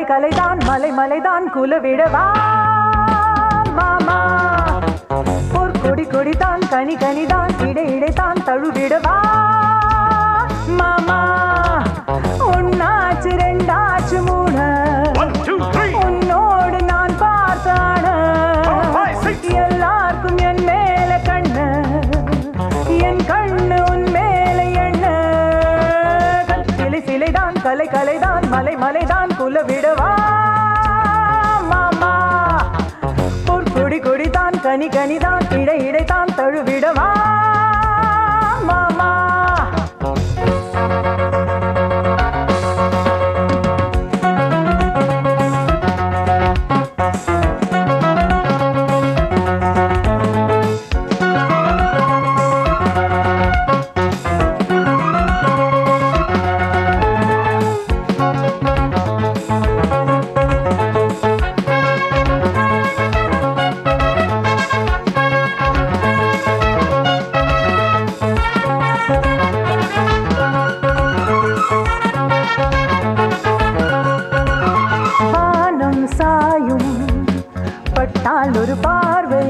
கலைதான் மலை மலைதான் குலவிடவா மாமா ஒரு கொடி கொடிதான் கனி கனிதான் இடை இடைதான் தழுவிடவா மாமா ஒன்னாச்சு ரெண்டாச்சு மூணு One, two, three. உன்னோடு நான் பார்த்தான Four, five, six. எல்லாருக்கும் என் மேல கண்ணு என் கண்ணு உன் மேல எண்ணு சிலை சிலைதான் கலை கலைதான் மலை மலைதான் குலவிடவா மாமா ஒரு கொடி கொடிதான் கனி கனிதான் இடை இடைதான் தழுவிடவா மாமா வானம் சாயும் பட்டால் ஒரு பார்வை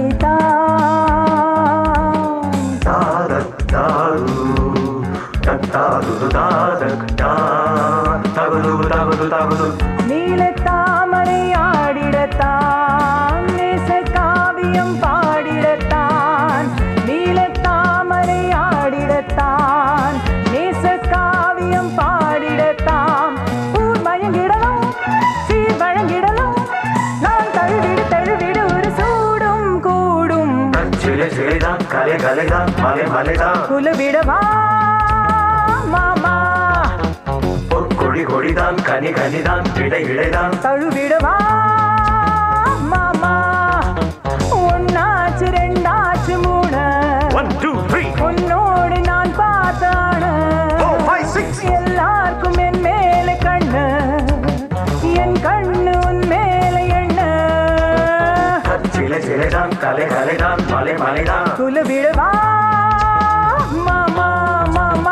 தான் தாரக் தாரு தத்தாரு தாரக் தா தகுது தகுது தகுது நீல தாமரை ஆடிடத்தான் நேச காவியம் பாடிடத்தான் நீல தாமரை ஆடிடத்தான் நேச காவியம் பாடிடத்தான் ஊர் மயங்கிடலாம் சீர் வழங்கிடலாம் நான் தழுவிடு தழுவிடு ஒரு சூடும் கூடும் சிலை சிலைதான் கலை கலைதான் மலை மலைதான் குலவிடவா மாமா ஒரு கொடி கொடிதான் கனி கனிதான் இடை இடைதான் தழுவிடவா மாமா ஒன்னாச்சு ரெண்டாச்சு மூணு ஒன் டூ த்ரீ உன்னோடு நான் பார்த்தான ஃபோர் ஃபைவ் சிக்ஸ் எல்லாருக்கும் என் மேல கண்ணு என் கண்ணு உன் மேல எண்ண சிலை சிலைதான் கலை கலைதான் மலை மலைதான் குலவிடவா மாமா மாமா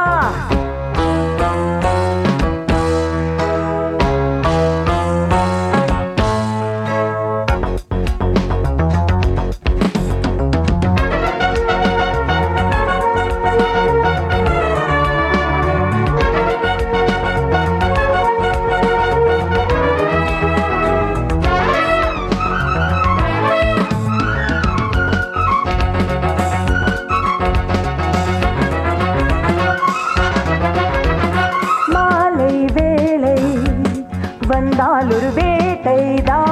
மாலை வேளை வந்தால் ஒரு வேட்டைதான்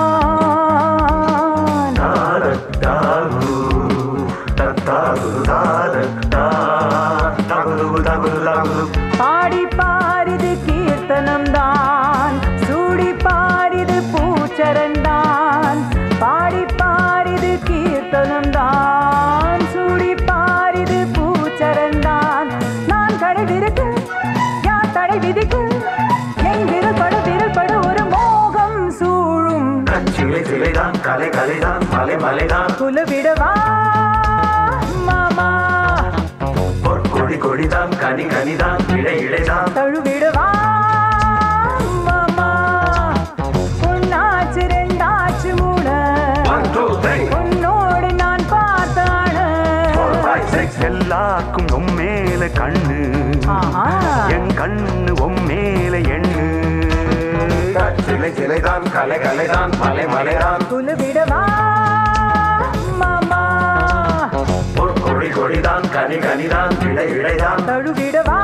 தாரக் தாரு தத்தாரு தாரக் தா தகுது தகுது தகுது பாடி பாரிது கீர்த்தனம் தான் சூடி பாரிது பூச்சரந்தான் பாடி பாரிது கீர்த்தனம் தான் சூடி பாரிது பூச்சரந்தான் நான் கடை விருக்கு யார் தடை விதிக்கு என் விரல் படு விரல் படு ஒரு மோகம் சூழும் சிலை சிலைதான் கலை கலைதான் மலை மலைதான் குலவிடவா மாமா ஒரு கொடி கொடிதான் கனி கனிதான் இடை இடைதான் தழுவிடவா மாமா ஒன்னாச்சு ரெண்டாச்சு மூணு ஒன் டூ த்ரீ உன்னோடு நான் பார்த்தான ஃபோர் ஃபைவ் சிக்ஸ் எல்லாருக்கும் உம்மேல கண்ணு ஆஹா. என் கண்ணு உம்மேல எண்ணு சிலை சிலைதான் கலை கலைதான் மலை மலைதான் குலவிடவா மாமா ஒரு கொடி கொடிதான் கனி கனிதான் இடை இடைதான் தழுவிடவா